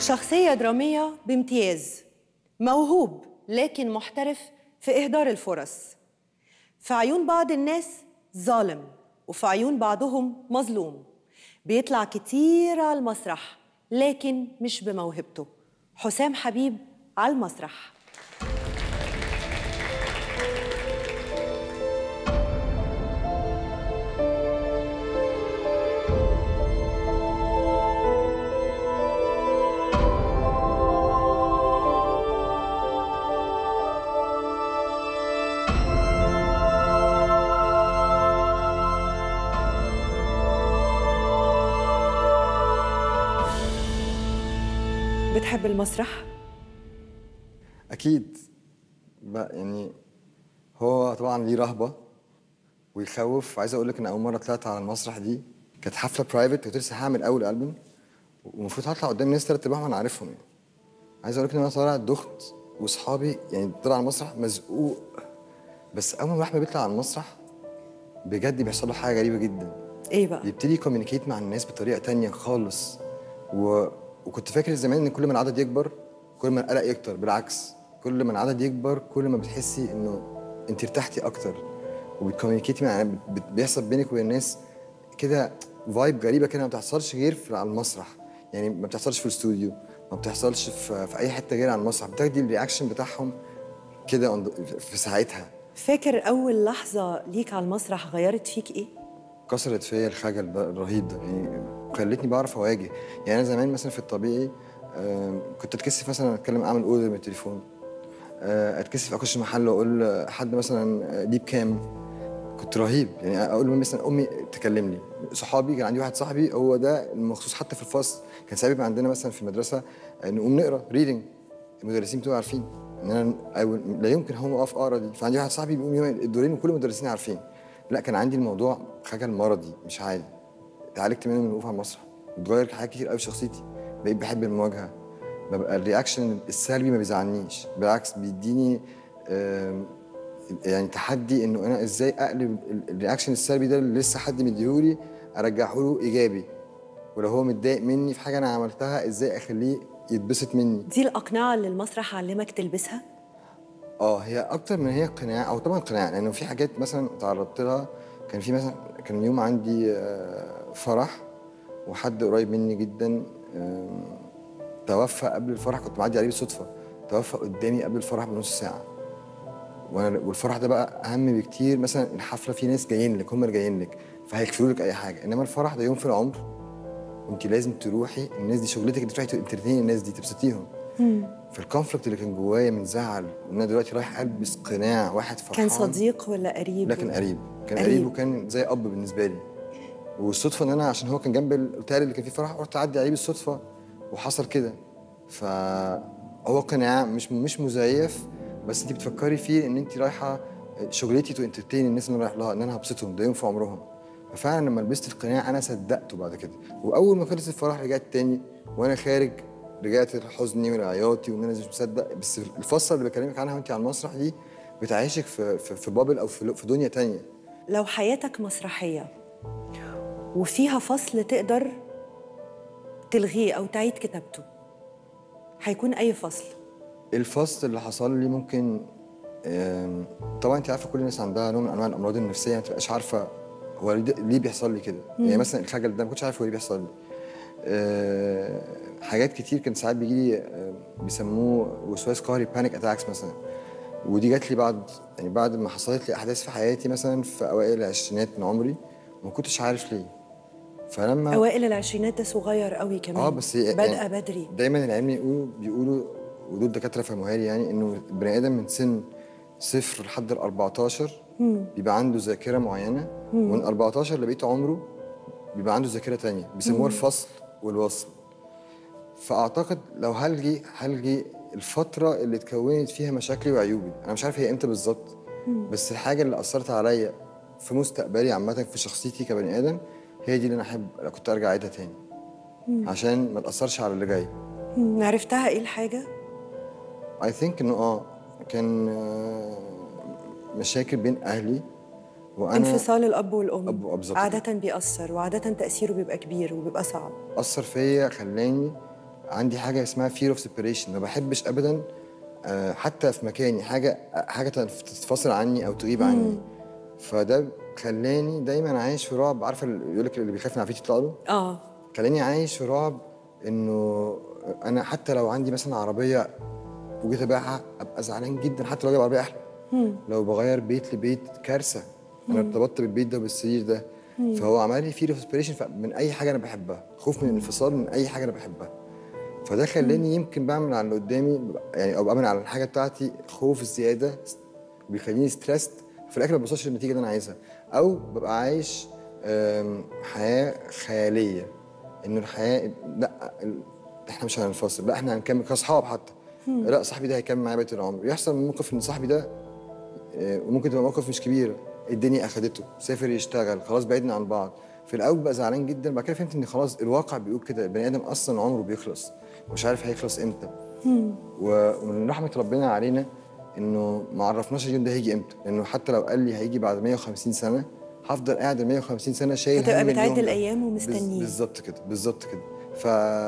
شخصية درامية بامتياز موهوب لكن محترف في إهدار الفرص في عيون بعض الناس ظالم وفي عيون بعضهم مظلوم بيطلع كتير على المسرح لكن مش بموهبته حسام حبيب على المسرح بتحب المسرح؟ اكيد بقى يعني هو طبعا ليه رهبه ويخوف عايز اقول لك ان اول مره طلعت على المسرح دي كانت حفله برايفت كنت لسه هعمل اول البوم ومفروض هطلع قدام ناس تلات ارباعهم انا عارفهم يعني عايز اقول لك ان انا طالع دخت واصحابي يعني طلع على المسرح مزقوق بس اول ما الواحد بيطلع على المسرح بجد بيحصل له حاجه غريبه جدا ايه بقى؟ يبتدي يكوميونيكيت مع الناس بطريقه تانية خالص و... وكنت فاكر زمان ان كل ما العدد يكبر كل ما القلق يكتر بالعكس كل ما العدد يكبر كل ما بتحسي انه انت ارتحتي اكتر وبتكوميونيكيتي مع بت- بيحصل بينك وبين الناس كده فايب غريبه كده ما بتحصلش غير في على المسرح يعني ما بتحصلش في الاستوديو ما بتحصلش في, في اي حته غير على المسرح بتاخدي الرياكشن بتاعهم كده on the- في ساعتها فاكر أول لحظة ليك على المسرح غيرت فيك إيه؟ كسرت فيا الخجل ده الرهيب ده يعني خلتني بعرف اواجه يعني انا زمان مثلا في الطبيعي آم، كنت اتكسف مثلا اتكلم اعمل اوردر من التليفون آه، اتكسف اخش محل واقول حد مثلا آه، دي بكام كنت رهيب يعني اقول مثلا امي تكلمني صحابي كان عندي واحد صاحبي هو ده المخصوص حتى في الفصل كان ساعات عندنا مثلا في المدرسه آه، نقوم نقرا ريدنج المدرسين بتوعي عارفين ان انا أول- لا يمكن هم اقف اقرا دي فعندي واحد صاحبي بيقوم يوم الدورين وكل المدرسين عارفين لا كان عندي الموضوع خجل مرضي مش عادي اتعالجت منه من الوقوف على المسرح اتغير حاجات كتير قوي في شخصيتي بقيت بحب المواجهه ببقى الرياكشن السلبي ما بيزعلنيش بالعكس بيديني آم، يعني تحدي انه انا ازاي اقلب ال- الرياكشن السلبي ده اللي لسه حد مديهولي ارجعه له ايجابي ولو هو متضايق مني في حاجه انا عملتها ازاي اخليه يتبسط مني دي الأقنعة اللي المسرح علمك تلبسها؟ اه هي اكتر من هي قناع او طبعا قناع لانه في حاجات مثلا تعرضت لها كان في مثلا كان يوم عندي آه، فرح وحد قريب مني جدا آم، توفى قبل الفرح كنت معدي عليه بالصدفه توفى قدامي قبل الفرح بنص ساعه وانا والفرح ده بقى اهم بكتير مثلا الحفله في ناس جايين لك هم اللي جايين لك فهيكفلوا لك اي حاجه انما الفرح ده يوم في العمر وانت لازم تروحي الناس دي شغلتك انت تروحي تنترتيني الناس دي تبسطيهم فالكونفليكت اللي كان جوايا من زعل وان انا دلوقتي رايح البس قناع واحد فرحان كان صديق ولا قريب؟ لا كان قريب كان قريب. قريب وكان زي اب بالنسبه لي والصدفه ان انا عشان هو كان جنب الاوتيل اللي كان فيه فرح رحت اعدي عليه بالصدفه وحصل كده فهو قناع مش مش مزيف بس انت بتفكري فيه ان انت رايحه شغلتي تو انترتين الناس اللي انا رايح لها ان انا هبسطهم ده يوم في عمرهم ففعلا لما لبست القناع انا صدقته بعد كده واول ما خلص الفرح رجعت تاني وانا خارج رجعت لحزني ولعياطي وان انا مش مصدق بس الفصه اللي بكلمك عنها وانت على المسرح دي بتعيشك في في, في بابل او في, في دنيا تانية لو حياتك مسرحية وفيها فصل تقدر تلغيه أو تعيد كتابته هيكون أي فصل الفصل اللي حصل لي ممكن آم، طبعا انت عارفه كل الناس عندها نوع من انواع الامراض النفسيه ما تبقاش عارفه هو ليه- ليه بيحصل لي كده يعني مثلا الخجل ده ما كنتش عارف هو ليه بيحصل لي آه، حاجات كتير كان ساعات بيجي لي آه، بيسموه وسواس قهري بانيك اتاكس مثلا ودي جات لي بعد يعني بعد ما حصلت لي احداث في حياتي مثلا في اوائل العشرينات من عمري ما كنتش عارف ليه فلما أوائل العشرينات ده صغير قوي كمان اه بس هي بادئة يعني بدري دايما العلم يقولوا بيقولوا ودول دكاتره فهموها لي يعني انه البني ادم من سن صفر لحد ال 14 بيبقى عنده ذاكره معينه ومن 14 لبقيه عمره بيبقى عنده ذاكره تانية بيسموها الفصل والوصل فاعتقد لو هلغي هلغي الفتره اللي اتكونت فيها مشاكلي وعيوبي انا مش عارف هي امتى بالظبط بس الحاجه اللي اثرت عليا في مستقبلي عامه في شخصيتي كبني ادم هي دي اللي انا احب لو كنت ارجع اعيدها تاني عشان ما تاثرش على اللي جاي مم، عرفتها إيه الحاجة؟ اي ثينك انه اه كان آه، مشاكل بين اهلي وانا انفصال الأب والأم أب وأب بالظبط عادة بيأثر وعادة تأثيره بيبقى كبير وبيبقى صعب اثر فيا خلاني عندي حاجه اسمها fear of separation ما بحبش ابدا آه، حتى في مكاني حاجه حاجه تتفصل عني او تغيب عني فده خلاني دايما عايش في رعب عارفه اللي يقول لك اللي بيخاف من عفريت يطلع له اه خلاني عايش في رعب انه انا حتى لو عندي مثلا عربيه وجيت ابيعها ابقى زعلان جدا حتى لو جايب عربيه احلى لو بغير بيت لبيت كارثه انا ارتبطت بالبيت ده وبالسرير ده فهو عمل لي فيه انسبريشن من اي حاجه انا بحبها خوف من الانفصال من اي حاجه انا بحبها فده خلاني يمكن بعمل على اللي قدامي يعني او بعمل على الحاجه بتاعتي خوف زياده بيخليني ستريسد في الاخر ما بوصلش للنتيجه اللي انا عايزها او ببقى عايش آم، حياه خياليه انه الحياه لا ال- احنا مش هننفصل لا احنا هنكمل كاصحاب حتى لا صاحبي ده هيكمل معايا بقيه العمر يحصل موقف ان صاحبي ده آه، وممكن تبقى موقف مش كبير الدنيا اخدته سافر يشتغل خلاص بعدنا عن بعض في الاول بقى زعلان جدا بعد كده فهمت ان خلاص الواقع بيقول كده البني ادم اصلا عمره بيخلص مش عارف هيخلص امتى و- ومن رحمه ربنا علينا انه ما عرفناش اليوم ده هيجي امتى لانه حتى لو قال لي هيجي بعد 150 سنه هفضل قاعد ال 150 سنه شايل هتبقى هم بتعد اليوم ده. الأيام بز- ومستنيه. بالظبط كده بالظبط كده ف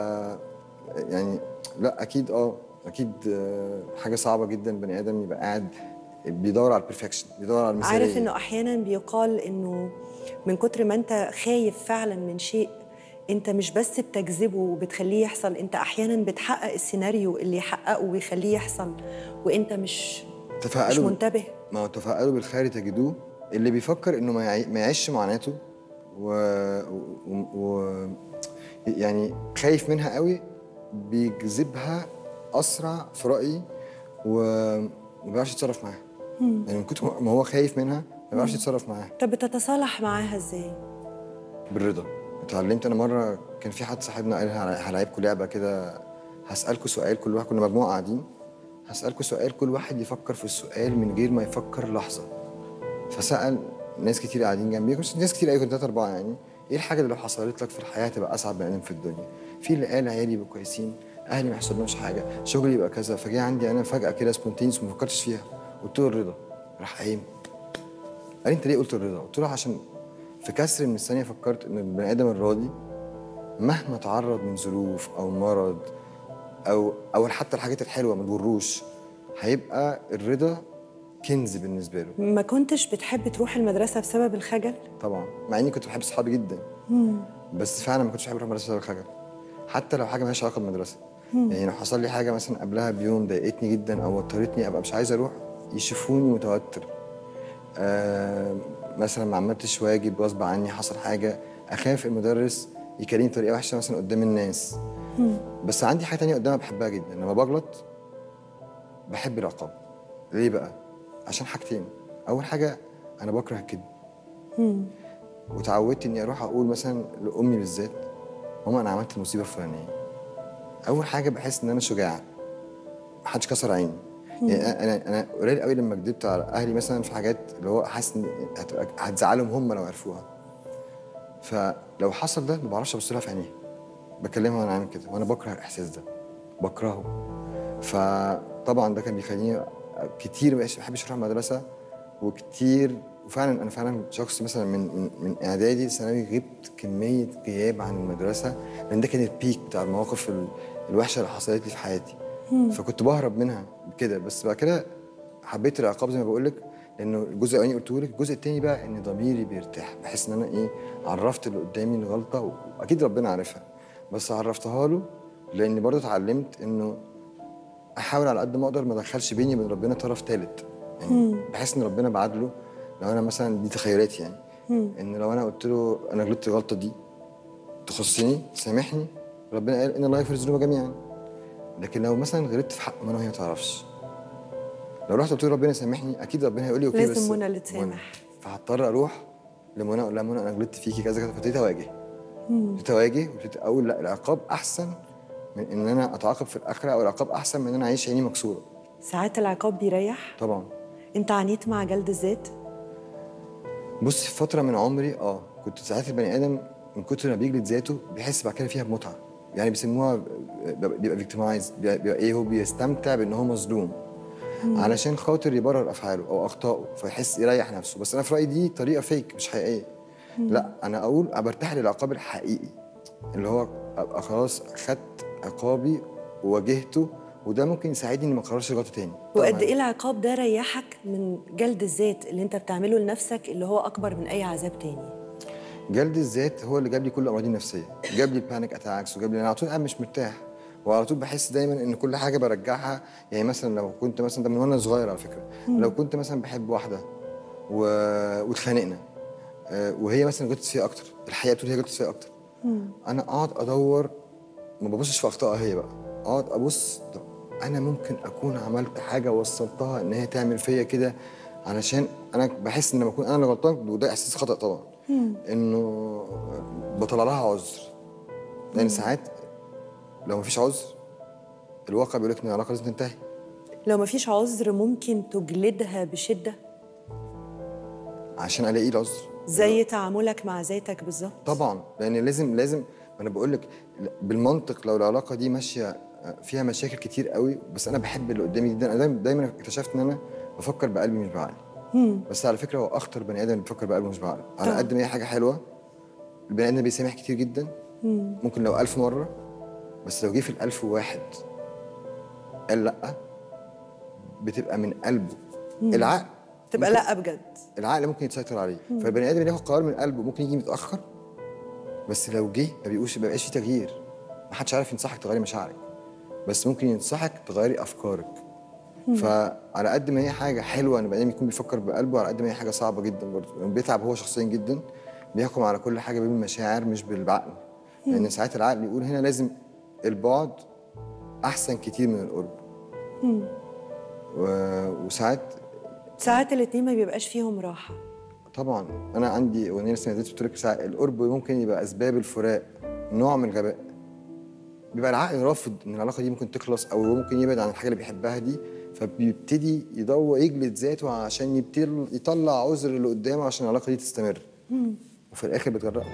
يعني لا اكيد اه اكيد آه، حاجه صعبه جدا بني ادم يبقى قاعد بيدور على البرفكشن بيدور على المثاليه عارف انه احيانا بيقال انه من كتر ما انت خايف فعلا من شيء انت مش بس بتجذبه وبتخليه يحصل انت احيانا بتحقق السيناريو اللي يحققه ويخليه يحصل وانت مش مش تفائلوا منتبه ما هو تفائلوا بالخير تجدوه اللي بيفكر انه ما يعي- ما يعيش معاناته و... و... و... يعني خايف منها قوي بيجذبها اسرع في رايي وما بيعرفش يتصرف معاها يعني من كتر ما هو خايف منها ما بيعرفش يتصرف معاها طب بتتصالح معاها ازاي بالرضا اتعلمت انا مره كان في حد صاحبنا قال هل- هلاعبكم لعبه كده هسالكم سؤال كل واحد كنا مجموعه قاعدين هسالكم سؤال كل واحد يفكر في السؤال من غير ما يفكر لحظه فسال ناس كتير قاعدين جنبي مش ناس كتير قوي كنت تلاتة اربعه يعني ايه الحاجه اللي لو حصلت لك في الحياه تبقى اسعد بني ادم في الدنيا في اللي قال عيالي يبقوا كويسين اهلي ما يحصلهمش حاجه شغلي يبقى كذا فجاء عندي انا فجاه كده سبونتينس وما فكرتش فيها قلت له الرضا راح قايم قال لي انت ليه قلت الرضا؟ قلت له عشان في كسر من الثانيه فكرت ان البني ادم الراضي مهما تعرض من ظروف او مرض او او حتى الحاجات الحلوه ما تجروش هيبقى الرضا كنز بالنسبه له ما كنتش بتحب تروح المدرسه بسبب الخجل طبعا مع اني كنت بحب صحابي جدا بس فعلا ما كنتش بحب اروح المدرسه بسبب الخجل حتى لو حاجه مالهاش علاقه بالمدرسه يعني لو حصل لي حاجه مثلا قبلها بيوم ضايقتني جدا او وترتني ابقى مش عايز اروح يشوفوني متوتر آه مثلا ما عملتش واجب غصب عني حصل حاجه اخاف المدرس يكلمني بطريقه وحشه مثلا قدام الناس بس عندي حاجه تانية قدامها بحبها جدا لما بغلط بحب العقاب ليه بقى عشان حاجتين اول حاجه انا بكره الكذب وتعودت اني اروح اقول مثلا لامي بالذات ماما انا عملت المصيبه الفلانيه اول حاجه بحس ان انا شجاع محدش كسر عيني يعني انا انا انا قليل قوي لما كدبت على اهلي مثلا في حاجات اللي هو حاسس ان هتبقى هتزعلهم هم لو عرفوها فلو حصل ده ما بعرفش ابص لها في عينيها بكلمها وانا عامل كده وانا بكره الاحساس ده بكرهه فطبعا ده كان بيخليني كتير ما بحبش اروح المدرسه وكتير وفعلا انا فعلا شخص مثلا من من, من اعدادي لثانوي غبت كميه غياب عن المدرسه لان ده كان البيك بتاع المواقف ال- الوحشه اللي حصلت لي في حياتي فكنت بهرب منها كده بس بعد كده حبيت العقاب زي ما بقول لك لانه الجزء الاولاني قلته لك الجزء الثاني بقى ان ضميري بيرتاح بحس ان انا ايه عرفت اللي قدامي الغلطه واكيد ربنا عارفها بس عرفتها له لاني برضه اتعلمت انه احاول على قد ما اقدر ما ادخلش بيني وبين ربنا طرف ثالث يعني بحس ان ربنا بعدله لو انا مثلا دي تخيلاتي يعني ان لو انا قلت له انا غلطت الغلطه دي تخصني سامحني ربنا قال ان الله يغفر الذنوب جميعا لكن لو مثلا غلطت في حق منى وهي ما تعرفش لو رحت قلت له ربنا سامحني اكيد ربنا هيقول لي اوكي لازم بس منى اللي تسامح. منى. فهضطر اروح لمنى اقول لها منى انا غلطت فيكي كذا كذا فابتديت اواجه ابتديت اواجه وابتديت اقول لا العقاب احسن من ان انا اتعاقب في الاخره او العقاب احسن من ان انا اعيش عيني مكسوره ساعات العقاب بيريح طبعا انت عانيت مع جلد الذات بص في فتره من عمري اه كنت ساعات البني ادم من كتر ما بيجلد ذاته بيحس بعد كده فيها بمتعه يعني بيسموها بيبقى فيكتمايز بيبقى ايه هو بيستمتع بان هو مظلوم علشان خاطر يبرر افعاله او اخطائه فيحس يريح نفسه بس انا في رايي دي طريقه فيك مش حقيقيه لا انا اقول برتاح للعقاب الحقيقي اللي هو ابقى خلاص خدت عقابي وواجهته وده ممكن يساعدني اني ما اكررش الغلطه تاني وقد طبعاً. ايه العقاب ده ريحك من جلد الذات اللي انت بتعمله لنفسك اللي هو اكبر من اي عذاب تاني جلد الذات هو اللي جاب لي كل امراضي النفسيه جاب لي البانيك اتاكس وجاب لي انا على طول قاعد مش مرتاح وعلى طول بحس دايما ان كل حاجه برجعها يعني مثلا لو كنت مثلا ده من وانا صغير على فكره لو كنت مثلا بحب واحده و... واتخانقنا آه، وهي مثلا غلطت فيها اكتر الحقيقه بتقول هي غلطت فيها اكتر انا اقعد ادور ما ببصش في اخطائها هي بقى اقعد ابص طب انا ممكن اكون عملت حاجه وصلتها ان هي تعمل فيا كده علشان انا بحس ان لما اكون انا اللي غلطان وده احساس خطا طبعا انه بطلع لها عذر لان ساعات لو مفيش عذر الواقع بيقول لك ان العلاقه لازم تنتهي لو مفيش عذر ممكن تجلدها بشده عشان الاقي العذر زي تعاملك مع ذاتك بالظبط طبعا لان لازم لازم ما انا بقول لك بالمنطق لو العلاقه دي ماشيه فيها مشاكل كتير قوي بس انا بحب اللي قدامي جدا انا دايما دايما اكتشفت ان انا بفكر بقلبي مش بعقلي بس على فكره هو اخطر بني ادم اللي بيفكر بقلبه مش بعقله على طبعاً. قد ما هي حاجه حلوه البني ادم بيسامح كتير جدا ممكن لو ألف مره بس لو جه في الألف واحد قال لا بتبقى من قلبه العقل تبقى ممكن- لا بجد العقل ممكن يتسيطر عليه فالبني ادم اللي ياخد قرار من قلبه ممكن يجي متاخر بس لو جه ما بيقولش ما بيبقاش فيه تغيير ما حدش عارف ينصحك تغيري مشاعرك بس ممكن ينصحك تغيري افكارك فعلى قد ما هي حاجه حلوه ان البني ادم يكون بيفكر بقلبه على قد ما هي حاجه صعبه جدا برضه لانه بيتعب هو شخصيا جدا بيحكم على كل حاجه بالمشاعر مش بالعقل لان ساعات العقل يقول هنا لازم البعد احسن كتير من القرب و- وساعات ساعات الاتنين ما بيبقاش فيهم راحه طبعا انا عندي اغنيه اسمها زيت بتقول لك ساعة القرب ممكن يبقى اسباب الفراق نوع من الغباء بيبقى العقل رافض ان العلاقه دي ممكن تخلص او هو ممكن يبعد عن الحاجه اللي بيحبها دي فبيبتدي يدور يجلد ذاته عشان يبتدي يطلع عذر اللي قدامه عشان العلاقه دي تستمر وفي الاخر بتغرقه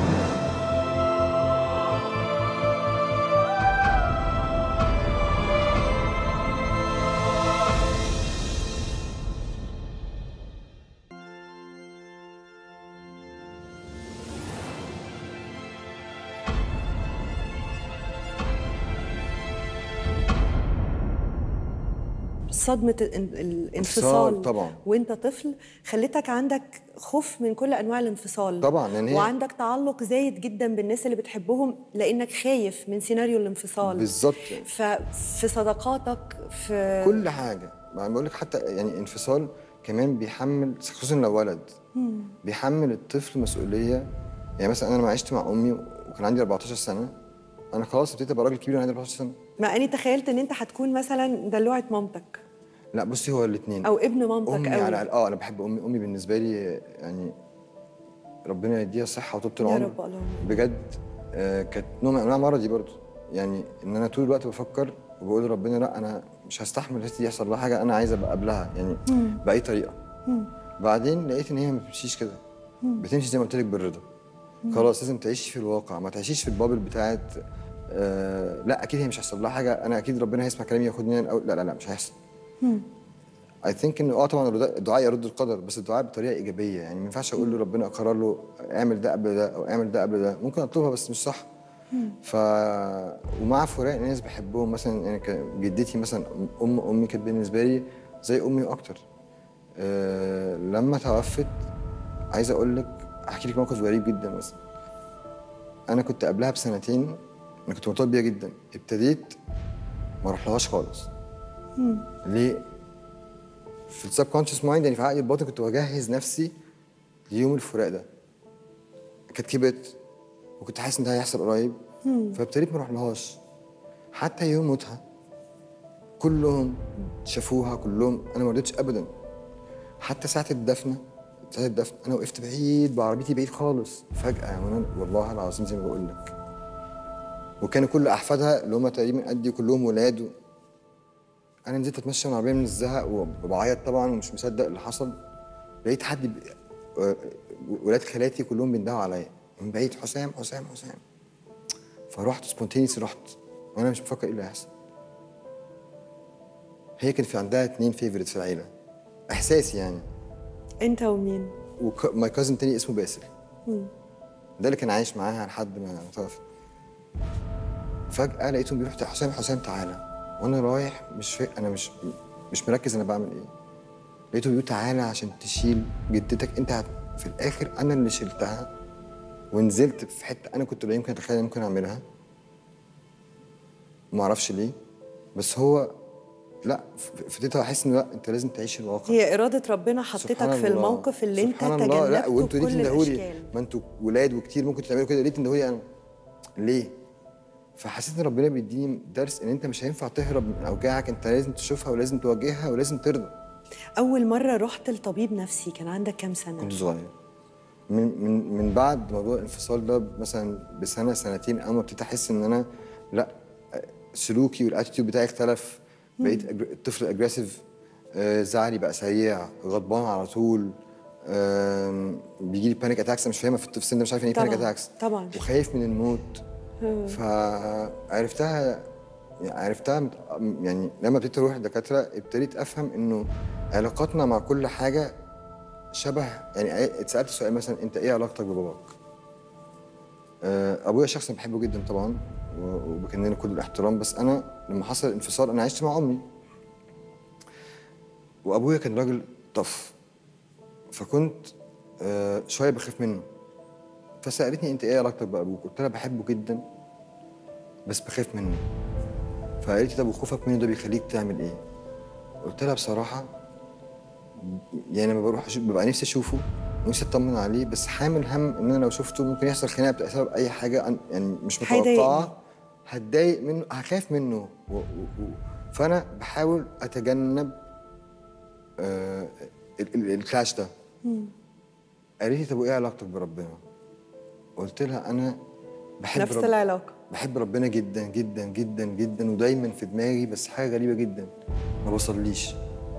صدمه ال- ال- الانفصال انفصال طبعاً. وانت طفل خلتك عندك خوف من كل انواع الانفصال طبعاً، لأن هي- وعندك تعلق زايد جدا بالناس اللي بتحبهم لانك خايف من سيناريو الانفصال بالظبط ففي صداقاتك في كل حاجه ما بقول لك حتى يعني انفصال كمان بيحمل خصوصا لو ولد بيحمل الطفل مسؤوليه يعني مثلا انا لما عشت مع امي وكان عندي 14 سنه انا خلاص ابتديت ابقى راجل كبير وانا عندي 14 سنه مع اني تخيلت ان انت هتكون مثلا دلوعه مامتك لا بصي هو الاثنين او ابن مامتك امي قوي على اه انا بحب امي امي بالنسبه لي يعني ربنا يديها الصحه وطول يا العمر رب اللهم بجد آه كانت نوع من انواع مرضي برضه يعني ان انا طول الوقت بفكر وبقول لربنا لا انا مش هستحمل الست دي يحصل لها حاجه انا عايز ابقى قبلها يعني باي طريقه بعدين لقيت ان هي ما بتمشيش كده بتمشي زي ما قلت لك بالرضا خلاص لازم تعيشي في الواقع ما تعيشيش في البابل بتاعت آه لا اكيد هي مش هيحصل لها حاجه انا اكيد ربنا هيسمع كلامي ياخدني أنا الأول. لا لا لا مش هيحصل اي ثينك ان اه طبعا الرضا- الدعاء يرد القدر بس الدعاء بطريقه ايجابيه يعني ما ينفعش اقول له ربنا قرر له اعمل ده قبل ده او اعمل ده قبل ده ممكن اطلبها بس مش صح ف ومع فراق ناس بحبهم مثلا يعني كان جدتي مثلا ام امي كانت بالنسبه لي زي امي واكتر أه لما توفت عايز اقول لك احكي لك موقف غريب جدا مثلا انا كنت قبلها بسنتين انا كنت مرتبط بيها جدا ابتديت ما اروحلهاش خالص ليه في السب كونشس مايند يعني في عقلي الباطن كنت بجهز نفسي ليوم الفراق ده كانت كبرت وكنت حاسس ان ده هيحصل قريب فابتديت ما اروحلهاش حتى يوم موتها كلهم شافوها كلهم انا ما رضيتش ابدا حتى ساعه الدفنه ساعه الدفن انا وقفت بعيد بعربيتي بعيد خالص فجاه وانا والله العظيم زي ما بقول لك وكانوا كل احفادها اللي هم تقريبا قدي كلهم ولاد و... انا نزلت اتمشى من العربيه من الزهق وبعيط طبعا ومش مصدق اللي حصل لقيت حد ب... آه، ولاد خالاتي كلهم بيندهوا عليا من بعيد حسام حسام حسام فرحت سبونتينيس رحت وانا مش مفكر ايه اللي هيحصل هي كان في عندها اتنين فيفورت في العيله احساسي يعني انت ومين وماي كازن تاني اسمه باسل ده اللي كان عايش معاها لحد ما توفى فجاه لقيتهم بيروحوا حسام حسام تعالى وانا رايح مش فا... انا مش مش مركز انا بعمل ايه لقيته بيقول تعالى عشان تشيل جدتك انت هت... في الاخر انا اللي شلتها ونزلت في حته انا كنت لا يمكن اتخيل إني ممكن اعملها ما اعرفش ليه بس هو لا ف- ابتديت احس ان لا انت لازم تعيش الواقع هي إرادة ربنا حطتك سبحان في الله. الموقف اللي انت سبحان الله لا تجنبته وانتوا ليه بكل تندهولي الأشكال ما انتوا ولاد وكتير ممكن تعملوا كده ليه تندهولي انا ليه فحسيت ان ربنا بيديني درس ان انت مش هينفع تهرب من اوجاعك انت لازم تشوفها ولازم تواجهها ولازم ترضى أول مرة رحت لطبيب نفسي كان عندك كام سنة؟ كنت صغير من من من بعد موضوع الانفصال ده مثلا بسنه سنتين اول ما ابتديت احس ان انا لا سلوكي والاتيتيود بتاعي اختلف بقيت أجر- الطفل اجريسيف زعلي بقى سريع غضبان على طول آم، بيجي لي بانيك اتاكس انا مش فاهمه في الطفل السن ده مش عارف يعني ايه طبعاً، بانيك اتاكس طبعاً. وخايف من الموت فعرفتها يعني عرفتها مت- يعني لما ابتديت اروح لدكاتره ابتديت افهم انه علاقاتنا مع كل حاجه شبه يعني اتسالت سؤال مثلا انت ايه علاقتك بباباك؟ آه، ابويا شخص أنا بحبه جدا طبعا و- وبكن له كل الاحترام بس انا لما حصل الانفصال انا عشت مع امي وابويا كان راجل طف فكنت آه، شويه بخاف منه فسالتني انت ايه علاقتك بابوك؟ قلت لها بحبه جدا بس بخاف منه فقالت لي طب وخوفك منه ده بيخليك تعمل ايه؟ قلت لها بصراحه يعني لما بروح أشوف ببقى نفسي اشوفه ونفسي اطمن عليه بس حامل هم ان انا لو شفته ممكن يحصل خناقه بسبب اي حاجه أن- يعني مش هيضايقني. متوقعه هتضايق منه هخاف منه و... و... و... فانا بحاول اتجنب آه ال- ال- الكلاش ده قالت لي طب وايه علاقتك بربنا؟ قلت لها انا بحب نفس رب... العلاقة بحب ربنا جدا جدا جدا جدا ودايما في دماغي بس حاجه غريبه جدا ما بصليش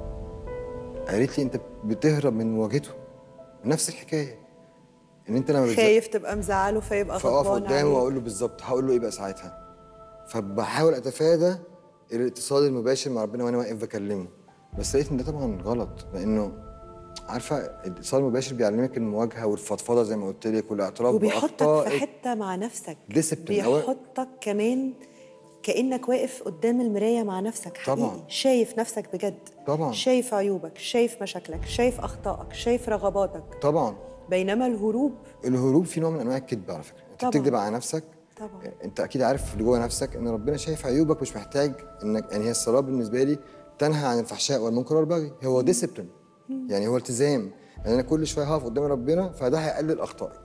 قالت لي انت بتهرب من مواجهته نفس الحكايه ان انت لما بتز- خايف تبقى مزعله فيبقى فاقف غضبان قدامه عليه. واقول له بالظبط هقول له ايه بقى ساعتها فبحاول اتفادى الاتصال المباشر مع ربنا وانا واقف بكلمه بس لقيت ان ده طبعا غلط لانه عارفه الاتصال المباشر بيعلمك المواجهه والفضفضه زي ما قلت لك والاعتراف وبيحطك في بأخطائك. حتة مع نفسك Discipline. بيحطك كمان كأنك واقف قدام المراية مع نفسك حقيقي طبعاً. شايف نفسك بجد طبعاً. شايف عيوبك شايف مشاكلك شايف أخطائك شايف رغباتك طبعا بينما الهروب الهروب في نوع من انواع الكذب على فكره انت طبعاً. بتكذب على نفسك طبعاً. انت اكيد عارف اللي جوه نفسك ان ربنا شايف عيوبك مش محتاج انك يعني هي الصلاه بالنسبه لي تنهى عن الفحشاء والمنكر والبغي هو ديسيبلين يعني هو التزام يعني انا كل شويه هقف قدام ربنا فده هيقلل اخطائك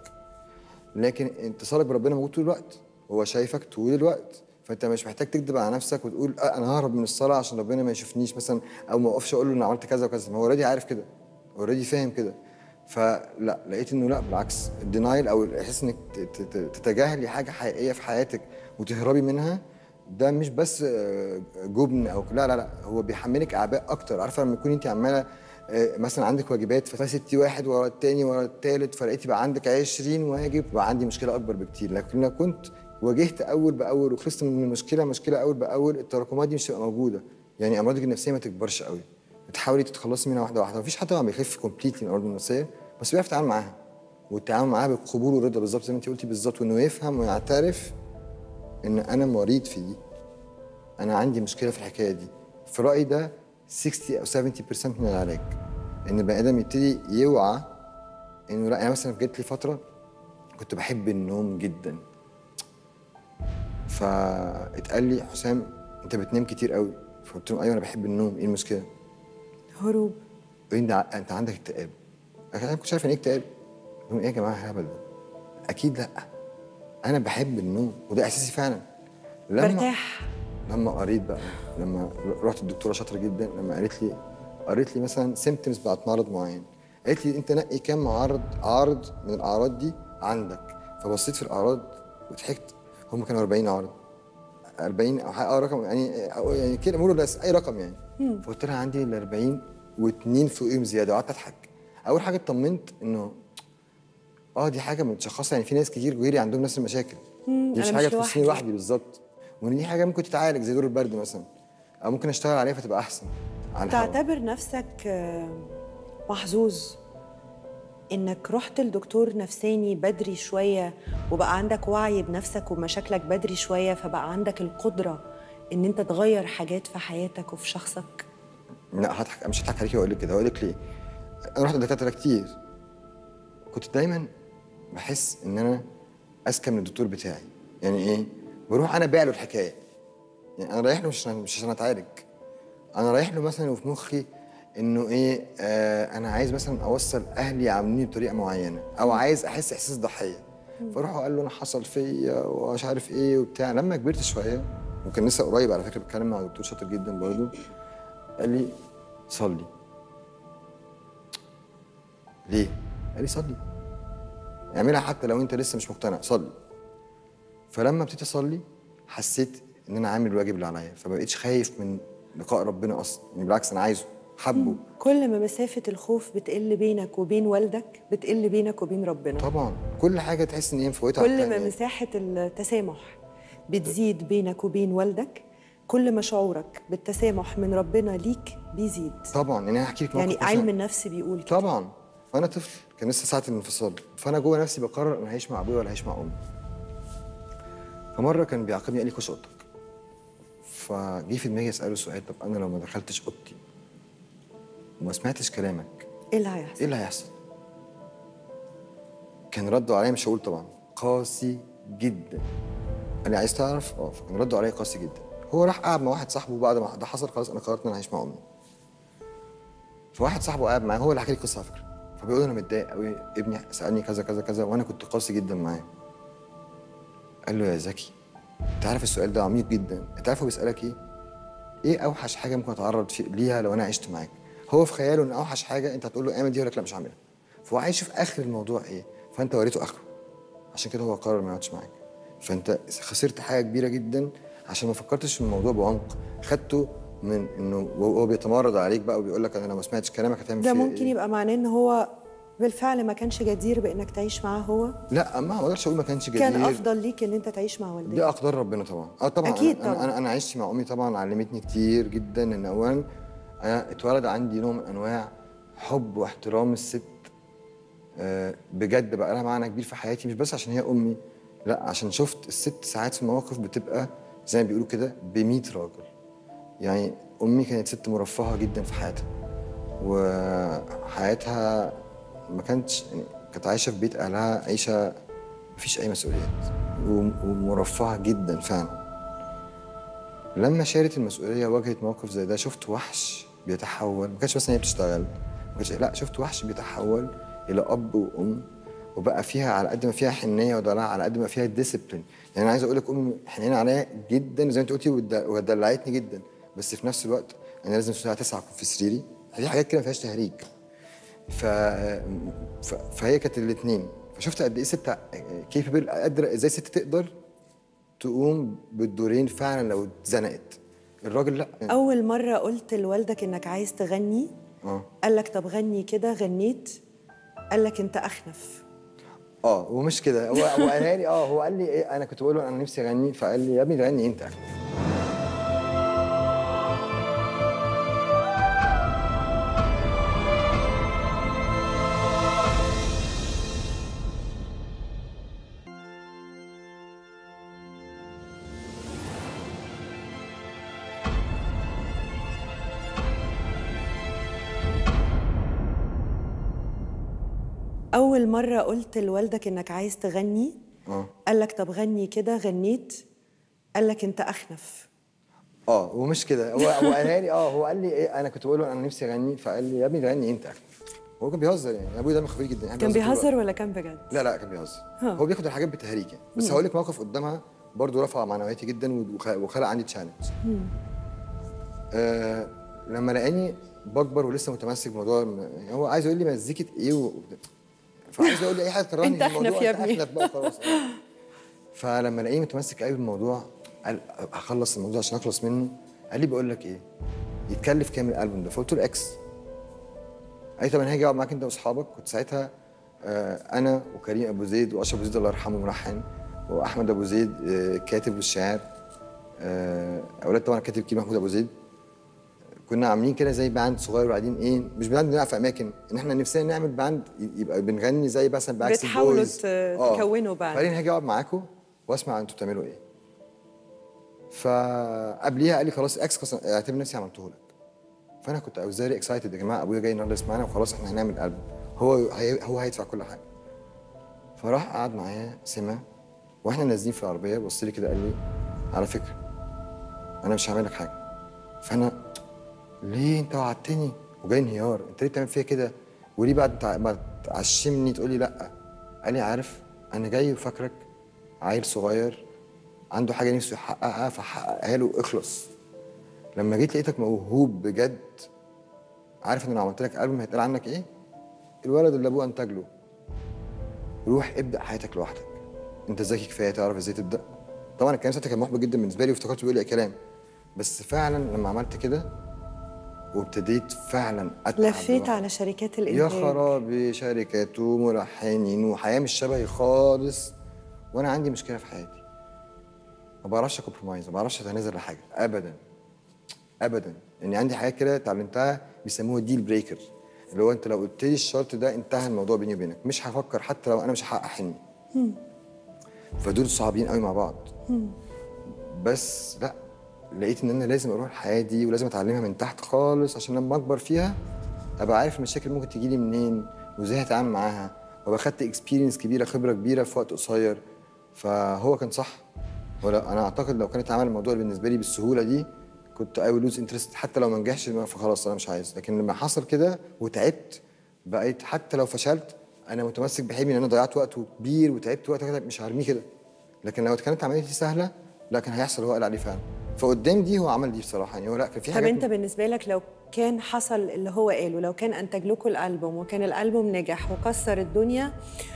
لكن اتصالك بربنا موجود طول الوقت هو شايفك طول الوقت فانت مش محتاج تكذب على نفسك وتقول آه انا ههرب من الصلاه عشان ربنا ما يشوفنيش مثلا او ما اقفش اقول له انا عملت كذا وكذا ما هو اوريدي عارف كده اوريدي فاهم كده فلا لقيت انه لا بالعكس الدينايل او الاحساس انك ت- ت- ت- تتجاهلي حاجه حقيقيه في حياتك وتهربي منها ده مش بس آه، جبن او لا لا لا هو بيحملك اعباء اكتر عارفه لما تكوني انت عماله آه، مثلا عندك واجبات فسبتي واحد ورا التاني ورا التالت فلقيتي بقى عندك 20 واجب بقى عندي مشكله اكبر بكتير لكن لو كنت واجهت اول باول وخلصت من المشكله مشكله اول باول التراكمات دي مش هتبقى موجوده يعني امراضك النفسيه ما تكبرش قوي بتحاولي تتخلصي منها واحده واحده مفيش حد طبعا بيخف كومبليتلي من الامراض النفسيه بس بيعرف يتعامل معاها والتعامل معاها بالقبول والرضا بالظبط زي ما انت قلتي بالظبط وانه يفهم ويعترف ان انا مريض في دي انا عندي مشكله في الحكايه دي في رايي ده 60 او 70% من العلاج ان البني ادم يبتدي يوعى انه لا يعني مثلا جت لي فتره كنت بحب النوم جدا فاتقال لي حسام انت بتنام كتير قوي فقلت له ايوه انا بحب النوم ايه المشكله؟ هروب قال لي انت ع- انت عندك اكتئاب انا ما كنتش عارف يعني ايه اكتئاب قلت لهم ايه يا جماعه الهبل ده اكيد لا انا بحب النوم وده احساسي فعلا لما برتاح لما قريت بقى لما رحت الدكتوره شاطره جدا لما قالت لي قريت لي مثلا سيمتومز بتاعت مرض معين قالت لي انت نقي كام عرض عرض من الاعراض دي عندك فبصيت في الاعراض وضحكت هم كانوا 40 عرض 40 او حاجه اه رقم يعني أو يعني كده مور بس اي رقم يعني فقلت لها عندي ال 40 واثنين فوقيهم زياده وقعدت اضحك اول حاجه اطمنت انه اه دي حاجه متشخصه يعني في ناس كتير غيري عندهم نفس المشاكل دي مش أنا حاجه مش تخصني لوحدي. لوحدي بالظبط وان دي حاجه ممكن تتعالج زي دور البرد مثلا او ممكن اشتغل عليها فتبقى احسن على الهوا. تعتبر نفسك آه، محظوظ انك رحت لدكتور نفساني بدري شويه وبقى عندك وعي بنفسك ومشاكلك بدري شويه فبقى عندك القدره ان انت تغير حاجات في حياتك وفي شخصك لا هضحك مش هضحك عليكي واقول لك كده هقول لك ليه انا رحت لدكاتره كتير كنت دايما بحس ان انا اذكى من الدكتور بتاعي يعني ايه بروح انا بايع له الحكايه يعني انا رايح له مش عشان مش عشان اتعالج انا رايح له مثلا وفي مخي انه ايه آه انا عايز مثلا اوصل اهلي يعاملوني بطريقه معينه او عايز احس احساس ضحيه فاروح اقول له انا حصل فيا ومش عارف ايه وبتاع لما كبرت شويه وكان لسه قريب على فكره بتكلم مع دكتور شاطر جدا برضه قال لي صلي ليه؟ قال لي صلي اعملها حتى لو انت لسه مش مقتنع صلي فلما ابتديت اصلي حسيت ان انا عامل الواجب اللي عليا فما بقتش خايف من لقاء ربنا اصلا يعني بالعكس انا عايزه حبه كل ما مسافه الخوف بتقل بينك وبين والدك بتقل بينك وبين ربنا طبعا كل حاجه تحس ان هي مفوتها على كل ما التانية. مساحه التسامح بتزيد بينك وبين والدك كل ما شعورك بالتسامح من ربنا ليك بيزيد طبعا يعني انا هحكي لك موقف يعني مثلاً. علم النفس بيقول كده طبعا وانا طفل كان لسه ساعه الانفصال فانا جوه نفسي بقرر انا هعيش مع ابويا ولا هعيش مع امي فمره كان بيعاقبني قال لي خش اوضتك فجه في دماغي اساله سؤال طب انا لو ما دخلتش اوضتي وما سمعتش كلامك ايه اللي هيحصل ايه اللي هيحصل؟ كان رده عليا مش هقول طبعا قاسي جدا قال لي عايز تعرف؟ اه فكان رده عليا قاسي جدا هو راح قعد مع واحد صاحبه بعد ما ده حصل خلاص انا قررت ان انا هعيش مع امي فواحد صاحبه قاعد معاه هو اللي حكى لي القصه على فكره فبيقول له انا متضايق قوي ابني سالني كذا كذا كذا وانا كنت قاسي جدا معاه قال له يا زكي انت عارف السؤال ده عميق جدا انت عارف هو بيسالك ايه ايه اوحش حاجه ممكن اتعرض في ليها لو انا عشت معاك هو في خياله ان اوحش حاجه انت هتقول له اعمل دي يقول لك لا مش هعملها فهو عايز يشوف اخر الموضوع ايه فانت وريته اخره عشان كده هو قرر ما يقعدش معاك فانت خسرت حاجه كبيره جدا عشان ما فكرتش في الموضوع بعمق خدته من انه وهو بيتمرد عليك بقى وبيقول لك انا لو ما سمعتش كلامك هتعمل ده فيا ممكن إيه؟ يبقى معناه ان هو بالفعل ما كانش جدير بانك تعيش معاه هو لا ما اقدرش اقول ما كانش جدير كان افضل ليك ان انت تعيش مع والديك دي اقدار ربنا طبعا اه طبعا أكيد أنا, طبعاً. انا انا عشت مع امي طبعا علمتني كتير جدا ان اولا انا اتولد عندي نوع من انواع حب واحترام الست آه، بجد بقى لها معنى كبير في حياتي مش بس عشان هي امي لا عشان شفت الست ساعات في مواقف بتبقى زي ما بيقولوا كده ب 100 راجل يعني امي كانت ست مرفهه جدا في حياتها وحياتها ما كانتش يعني كانت عايشه في بيت اهلها عيشه مفيش اي مسؤوليات وم- ومرفهه جدا فعلا لما شالت المسؤوليه واجهت موقف زي ده شفت وحش بيتحول ما كانش بس ان هي بتشتغل ما كانش لا شفت وحش بيتحول الى اب وام وبقى فيها على قد ما فيها حنيه ودلع على قد ما فيها ديسيبلين يعني انا عايز اقول لك امي حنينه عليا جدا زي ما انت قلتي ود- ودلعتني جدا بس في نفس الوقت انا لازم الساعه 9 اكون في سريري دي حاجات كده ما فيهاش تهريج ف... ف... فهي كانت الاثنين فشفت قد ايه ست كيبل قادره ازاي ست تقدر تقوم بالدورين فعلا لو اتزنقت الراجل لا اول مره قلت لوالدك انك عايز تغني اه قال لك طب غني كده غنيت قال لك انت اخنف اه ومش كده هو هو قالها لي اه هو قال لي ايه انا كنت بقول له انا نفسي اغني فقال لي يا ابني غني انت اول مره قلت لوالدك انك عايز تغني اه قال لك طب غني كده غنيت قال لك انت اخنف اه ومش كده هو هو قالها لي اه هو قال لي ايه انا كنت بقول له انا نفسي اغني فقال لي يا ابني غني انت هو كان بيهزر يعني ابويا دمه خفيف جدا يعني كان طول الوقت. بيهزر ولا كان بجد لا لا كان بيهزر ها. هو بياخد الحاجات بالتهريج يعني بس هقول لك موقف قدامها برضو رفع معنوياتي جدا وخ- وخلق عندي تشالنج آه لما لقاني بكبر ولسه متمسك بموضوع الم- يعني هو عايز يقول لي مزيكه ايه و... فعايز يقول لي اي حاجه تكرهني أنت في الموضوع، أحنف يا أنت ابني. أحنف بقى خلاص آه. فلما لقاني متمسك قوي بالموضوع قال هخلص الموضوع عشان اخلص منه قال لي بقول لك ايه يتكلف كام الالبوم ده فقلت له اكس قال لي طب انا هاجي اقعد معاك انت واصحابك كنت ساعتها آه، انا وكريم ابو زيد واشرف ابو زيد الله يرحمه ملحن واحمد ابو زيد آه، كاتب والشاعر آه، اولاد طبعا كاتب كريم محمود ابو زيد كنا عاملين كده زي باند صغير وقاعدين ايه مش باند بنلعب في اماكن ان احنا نفسنا نعمل باند يبقى بنغني زي مثلا باكس بتحاولوا ت- تكونوا باند. فقال لي هاجي اقعد معاكم واسمع انتوا بتعملوا ايه فقبليها قال لي خلاص اكس خلاص اعتبر نفسي عملته لك فانا كنت I was very excited يا جماعه ابويا جاي النهارده يسمعنا وخلاص احنا هنعمل قلب هو هي هو هيدفع كل حاجه فراح قعد معايا سمع واحنا نازلين في العربيه بص لي كده قال لي على فكره انا مش هعمل لك حاجه فانا ليه انت وعدتني وجاي انهيار انت ليه بتعمل فيا كده وليه بعد تع- ما تعشمني تقول لي لا قال لي عارف انا جاي وفاكرك عيل صغير عنده حاجه نفسه يحققها فحققها له اخلص لما جيت لقيتك موهوب بجد عارف ان لو عملت لك البوم هيتقال عنك ايه الولد اللي ابوه انتج له روح ابدا حياتك لوحدك انت ذكي كفايه تعرف ازاي تبدا طبعا الكلام ساعتها كان محبط جدا بالنسبه لي وافتكرته بيقول لي كلام بس فعلا لما عملت كده وابتديت فعلا اتعب لفيت لوحدي. على شركات يا الانتاج خرابي شركات وملحنين وحياه مش شبهي خالص وانا عندي مشكله في حياتي ما بعرفش كومبرومايز ما بعرفش اتنازل لحاجه ابدا ابدا يعني عندي حاجات كده اتعلمتها بيسموها ديل بريكر اللي هو انت لو قلت لي الشرط ده انتهى الموضوع بيني وبينك مش هفكر حتى لو انا مش هحقق حلمي فدول صعبين قوي مع بعض بس لا لقيت ان انا لازم اروح الحياه دي ولازم اتعلمها من تحت خالص عشان لما اكبر فيها ابقى عارف المشاكل ممكن تجي لي منين وازاي هتعامل معاها وابقى خدت اكسبيرينس كبيره خبره كبيره في وقت قصير فهو كان صح ولا انا اعتقد لو كانت عمل الموضوع بالنسبه لي بالسهوله دي كنت اي لوز انترست حتى لو ما نجحش فخلاص انا مش عايز لكن لما حصل كده وتعبت بقيت حتى لو فشلت انا متمسك بحلمي ان انا ضيعت وقت كبير وتعبت وقت كده مش هرميه كده لكن لو كانت عمليتي سهله لا كان هيحصل هو قال عليه فعلا فقدام دي هو عمل دي بصراحه يعني هو لا كان في طب حاجات انت بالنسبه لك لو كان حصل اللي هو قاله لو كان انتج لكم الالبوم وكان الالبوم نجح وكسر الدنيا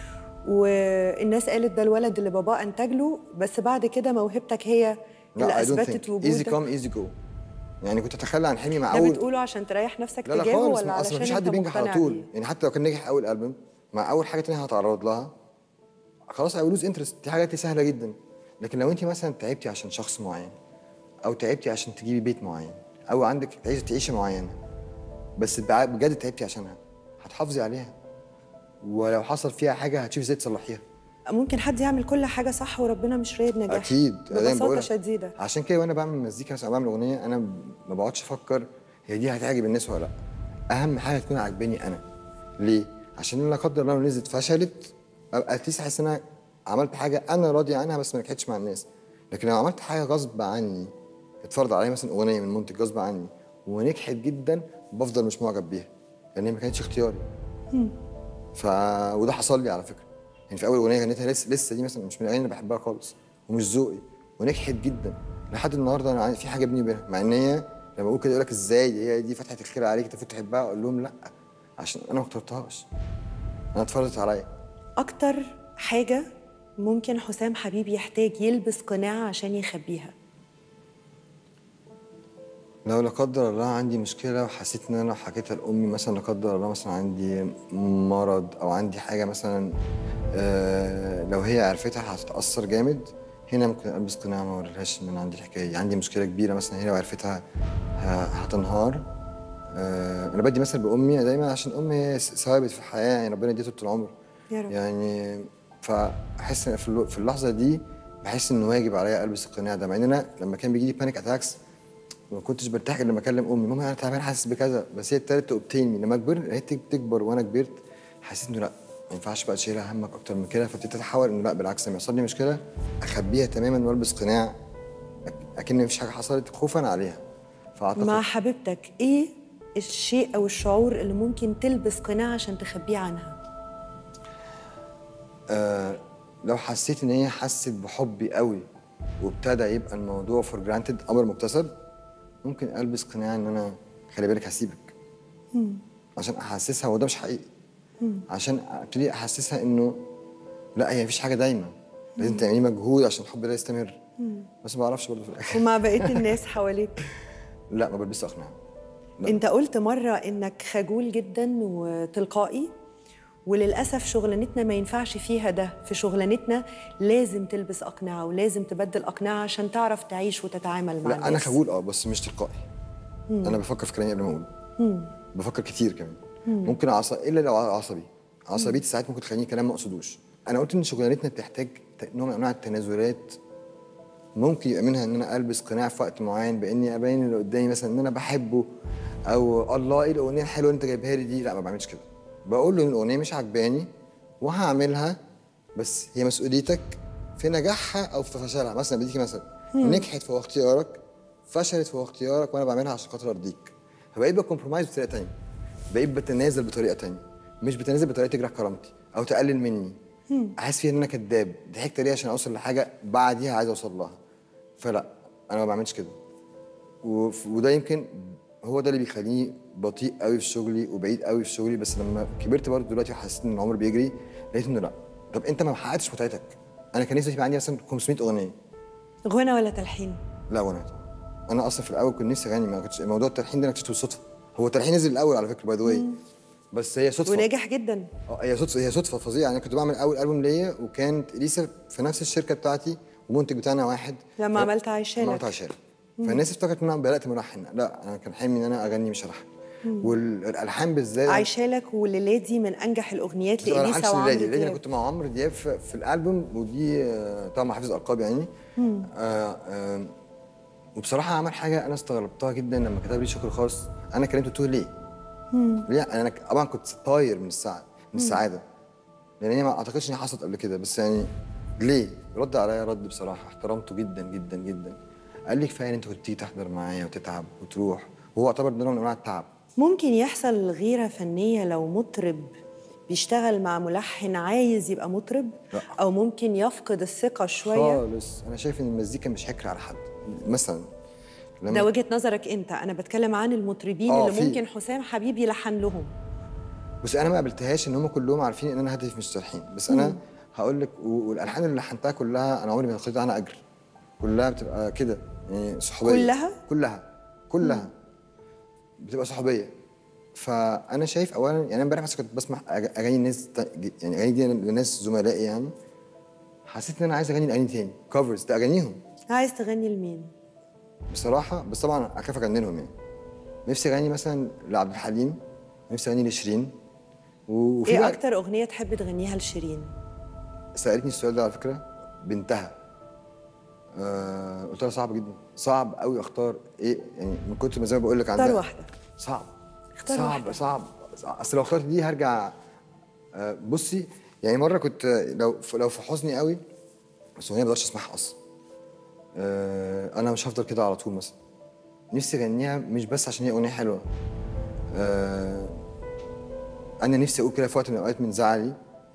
والناس قالت ده الولد اللي باباه انتج له بس بعد كده موهبتك هي اللي لا I don't اثبتت think. easy وجودك come easy go يعني كنت اتخلى عن حلمي مع ده اول بتقوله عشان تريح نفسك لا لا تجاهه خالص ولا ما اصل علشان مفيش انت حد بينجح على مقتنع طول بيه؟ يعني حتى لو كان نجح اول البوم مع اول حاجه تانية هتعرض لها خلاص اي لوز انترست دي حاجات سهله جدا لكن لو انت مثلا تعبتي عشان شخص معين او تعبتي عشان تجيبي بيت معين او عندك تعيش تعيشه معينه بس بع- بجد تعبتي عشانها هتحافظي عليها ولو حصل فيها حاجه هتشوفي ازاي تصلحيها ممكن حد يعمل كل حاجه صح وربنا مش رايد نجاح اكيد أنا دايما ببساطه بقولها. شديده عشان كده وانا بعمل مزيكا مثلا أو بعمل اغنيه انا ما بقعدش افكر هي دي هتعجب الناس ولا لا اهم حاجه تكون عاجباني انا ليه عشان لا قدر الله لو نزلت فشلت ابقى اتليست احس ان انا عملت حاجه انا راضي عنها بس ما نجحتش مع الناس لكن لو عملت حاجه غصب عني اتفرض عليا مثلا اغنيه من منتج غصب عني ونجحت جدا بفضل مش معجب بيها لان هي ما كانتش اختياري ف وده حصل لي على فكره يعني في اول اغنيه غنيتها لسه لسه دي مثلا مش من الاغاني اللي بحبها خالص ومش ذوقي ونجحت جدا لحد النهارده انا عندي- في حاجه بيني وبينها مع ان هي لما اقول كده يقول لك ازاي هي دي فتحه الخير عليك انت المفروض تحبها اقول لهم لا عشان انا ما اخترتهاش انا اتفرضت عليا اكتر حاجه ممكن حسام حبيب يحتاج يلبس قناع عشان يخبيها لو لا قدر الله عندي مشكله وحسيت ان انا لو حكيتها لامي مثلا لا قدر الله مثلا عندي مرض او عندي حاجه مثلا آه لو هي عرفتها هتتاثر جامد هنا ممكن البس قناع ما اوريلهاش ان انا عندي الحكايه دي عندي مشكله كبيره مثلا هي لو عرفتها ه- هتنهار آه انا بدي مثل بامي دايما عشان امي هي س- ثوابت في الحياه يعني ربنا يديها طول العمر يا رب. يعني فاحس إن في الو- في اللحظه دي بحس انه واجب عليا البس القناع ده مع ان انا لما كان بيجي لي بانيك اتاكس ما كنتش برتاح غير لما اكلم امي ماما انا تعبان حاسس بكذا بس هي ابتدت تبتيني لما كبرت لقيت تكبر وانا كبرت حسيت انه لا ما ينفعش بقى تشيلها همك اكتر من كده فابتديت اتحول انه لا بالعكس لما يحصل لي مشكله اخبيها تماما والبس قناع أك- اكن مفيش حاجه حصلت خوفا عليها فاعتقد مع حبيبتك ايه الشيء او الشعور اللي ممكن تلبس قناع عشان تخبيه عنها آه لو حسيت ان هي حست بحبي قوي وابتدى يبقى الموضوع فور جرانتد امر مكتسب ممكن البس قناع ان انا خلي بالك هسيبك عشان احسسها وده مش حقيقي عشان ابتدي احسسها انه لا هي مفيش حاجه دايما لازم تعملي مجهود عشان الحب ده يستمر بس ما بعرفش برضه في الاخر ومع بقيه الناس حواليك لا ما بلبسش اقنعه لا. انت قلت مره انك خجول جدا وتلقائي وللاسف شغلانتنا ما ينفعش فيها ده في شغلانتنا لازم تلبس اقنعه ولازم تبدل اقنعه عشان تعرف تعيش وتتعامل مع لا الناس انا خجول اه بس مش تلقائي انا بفكر في كلامي قبل ما اقوله بفكر كتير كمان ممكن عص... الا لو عصبي عصبيتي ساعات ممكن تخليني كلام ما اقصدوش انا قلت ان شغلانتنا بتحتاج ت- نوع من انواع التنازلات ممكن يبقى منها ان انا البس قناع في وقت معين باني ابين اللي قدامي مثلا ان انا بحبه او الله ايه الاغنيه الحلوه اللي انت جايبها لي دي لا ما بعملش كده بقول له ان الاغنيه مش عجباني وهعملها بس هي مسؤوليتك في نجاحها او في فشلها مثلا بديكي مثلا نجحت فهو اختيارك فشلت فهو اختيارك وانا بعملها عشان خاطر ارضيك فبقيت بكمبرومايز بطريقه تانية بقيت بتنازل بطريقه تانية مش بتنازل بطريقه تجرح كرامتي او تقلل مني احس فيها ان انا كذاب ضحكت ليه عشان اوصل لحاجه بعديها عايز اوصل لها فلا انا ما بعملش كده وف- وده يمكن هو ده اللي بيخليني بطيء قوي في شغلي وبعيد قوي في شغلي بس لما كبرت برضه دلوقتي وحسيت ان العمر بيجري لقيت انه لا طب انت ما حققتش متعتك انا كان نفسي يبقى عندي مثلا 500 اغنيه غنى ولا تلحين لا وانا طبعا انا اصلا في الاول كنت نفسي اغني ما كنتش موضوع التلحين ده انا اكتشفته بالصدفه هو التلحين نزل الاول على فكره باي ذا واي بس هي صدفه وناجح جدا اه هي صدفه هي صدفه فظيعه انا كنت بعمل اول البوم ليا وكانت اليسا في نفس الشركه بتاعتي ومنتج بتاعنا واحد لما ف- عملت عايشالك. لما عملت عايشالك فالناس افتكرت ان انا بدات ملحن لا انا كان حلمي ان انا اغني مش الحن والالحان بالذات عايشالك وليلادي من انجح الاغنيات بس ما لاليسا لحنش وعمرو ليلادي لان انا دياب كنت مع عمرو دياب في, في الالبوم ودي آه، طبعا حافظ القاب يعني آه آه وبصراحه عمل حاجه انا استغربتها جدا لما كتب لي شكر خاص انا كلمته قلت له ليه؟ ليه انا ك- طبعا كنت طاير من السعاده من السعاده لان هي ما اعتقدش ان هي حصلت قبل كده بس يعني ليه؟ رد عليا رد بصراحه احترمته جدا جدا جدا قال لي كفايه ان انت كنت تيجي تحضر معايا وتتعب وتروح وهو اعتبر ده نوع من انواع التعب ممكن يحصل غيره فنيه لو مطرب بيشتغل مع ملحن عايز يبقى مطرب لا. او ممكن يفقد الثقه شويه خالص انا شايف ان المزيكا مش حكر على حد مثلا ده وجهه نظرك انت انا بتكلم عن المطربين آه، اللي في. ممكن حسام حبيب يلحن لهم بس انا ما قابلتهاش ان هم كلهم عارفين ان انا هدفي مش تلحين بس انا هقول لك و- والالحان اللي لحنتها كلها انا عمري ما خدت عنها اجر كلها بتبقى كده يعني صحوبيه كلها؟ كلها كلها بتبقى صحوبيه فانا شايف اولا يعني انا امبارح بس كنت بسمع أغ- اغاني ناس تا- يعني اغاني دي لناس زملائي يعني حسيت ان انا عايز اغني الاغاني تاني كفرز ده اغانيهم عايز تغني لمين بصراحه بس طبعا اخاف اجننهم يعني نفسي اغني مثلا لعبد الحليم نفسي اغني لشيرين و- وفي ايه بقى- اكتر اغنيه تحب تغنيها لشيرين سالتني السؤال ده على فكره بنتها آه قلت لها صعب جدا صعب قوي اختار ايه يعني من كتر ما زي ما بقول لك اختار عندها واحده صعب اختار صعب واحدة. صعب صعب. اصل لو اخترت دي هرجع آه بصي يعني مره كنت لو لو في حزني قوي بس اغنيه ما بقدرش اسمعها اصلا آه انا مش هفضل كده على طول مثلا نفسي اغنيها مش بس عشان هي اغنيه حلوه آه انا نفسي اقول كده في وقت من الاوقات من زعلي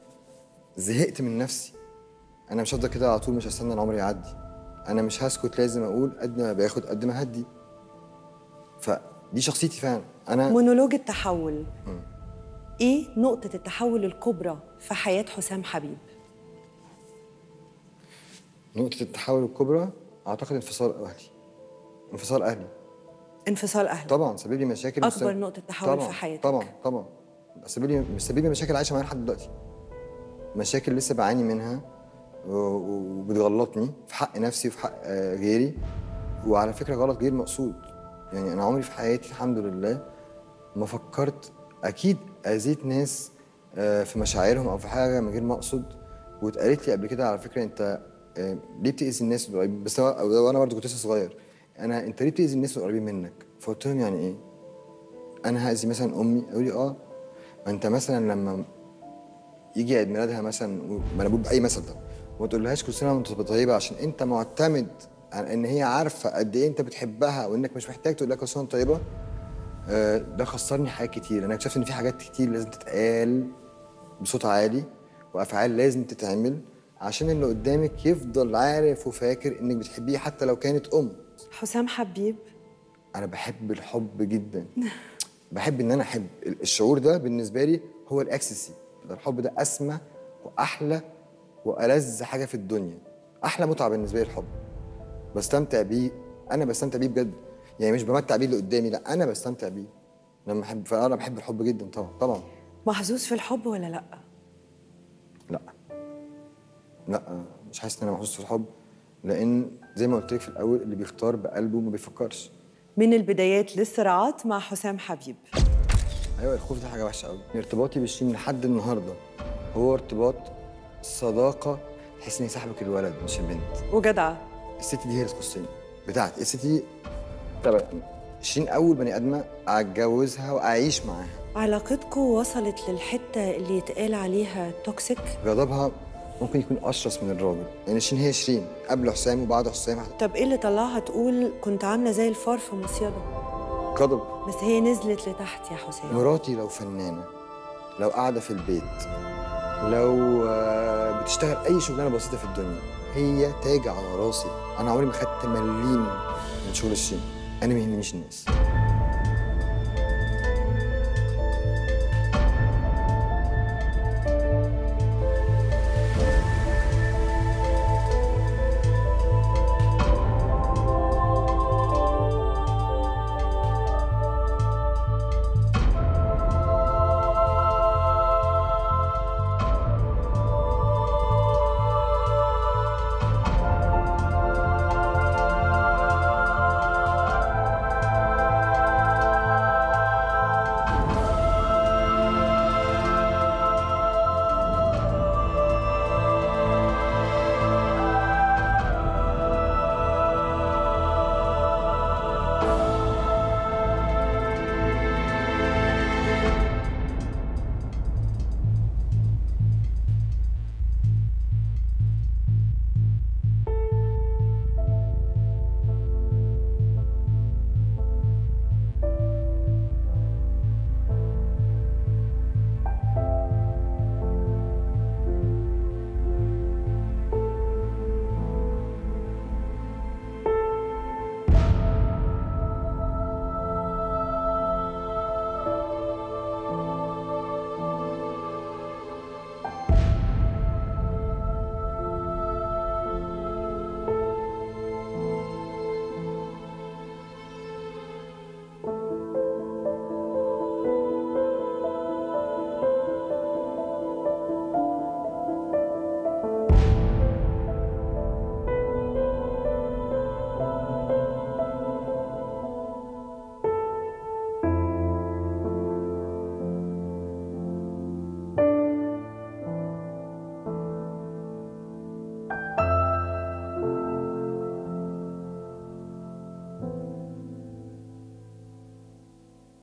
زهقت من نفسي انا مش هفضل كده على طول مش هستنى العمر يعدي انا مش هسكت لازم اقول قد ما باخد قد ما هدي فدي شخصيتي فعلا انا مونولوج التحول ايه نقطه التحول الكبرى في حياه حسام حبيب نقطة التحول الكبرى أعتقد انفصال أهلي انفصال أهلي انفصال اهلك طبعا سبب لي مشاكل أكبر وسبب- نقطة تحول طبعا في حياتك. طبعا طبعا سبب لي سبب لي مشاكل عايشة معايا لحد دلوقتي مشاكل لسه بعاني منها و- و- وبتغلطني في حق نفسي وفي حق آه، غيري وعلى فكرة غلط غير مقصود يعني أنا عمري في حياتي الحمد لله ما فكرت أكيد أذيت ناس آه، في مشاعرهم أو في حاجة من غير ما أقصد واتقالت لي قبل كده على فكرة أنت آه، ليه بتأذي الناس القريبين بس هو- وأنا برضه كنت لسه صغير أنا أنت ليه بتأذي الناس القريبين منك؟ فقلت لهم يعني إيه؟ انا هاذي مثلا امي يقول لي اه ما انت مثلا لما يجي عيد ميلادها مثلا و- ما انا بقول باي مثل ده وما تقولهاش كل سنه وانت طيبه عشان انت معتمد على ان هي عارفه قد ايه انت بتحبها وانك مش محتاج تقول لها كل سنه وانت طيبه آه، ده خسرني حاجات كتير انا اكتشفت ان في حاجات كتير لازم تتقال بصوت عالي وافعال لازم تتعمل عشان اللي قدامك يفضل عارف وفاكر انك بتحبيه حتى لو كانت ام حسام حبيب انا بحب الحب جدا بحب ان انا احب الشعور ده بالنسبه لي هو الاكسسي ده الحب ده اسمى واحلى والذ حاجه في الدنيا احلى متعه بالنسبه لي الحب بستمتع بيه انا بستمتع بيه بجد يعني مش بمتع بيه اللي قدامي لا انا بستمتع بيه لما احب فانا بحب الحب جدا طبعا طبعا محظوظ في الحب ولا لا لا لا مش حاسس ان انا محظوظ في الحب لان زي ما قلت لك في الاول اللي بيختار بقلبه ما بيفكرش من البدايات للصراعات مع حسام حبيب ايوه الخوف ده حاجه وحشه قوي ارتباطي بالشين لحد النهارده هو ارتباط صداقه تحس اني صاحبك الولد مش البنت وجدعة الست دي هي اللي تخصني بتاعت الست دي طبعا شيرين اول بني ادمه اتجوزها واعيش معاها علاقتكم وصلت للحتة اللي يتقال عليها توكسيك غضبها ممكن يكون اشرس من الراجل يعني شيرين هي شيرين قبل حسام وبعد حسام طب ايه اللي طلعها تقول كنت عاملة زي الفار في مصيدة غضب بس هي نزلت لتحت يا حسام مراتي لو فنانة لو قاعدة في البيت لو آه، بتشتغل أي شغلانة بسيطة في الدنيا هي تاج على راسي أنا عمري ما خدت مليم من شغل الشين أنا ما يهمنيش الناس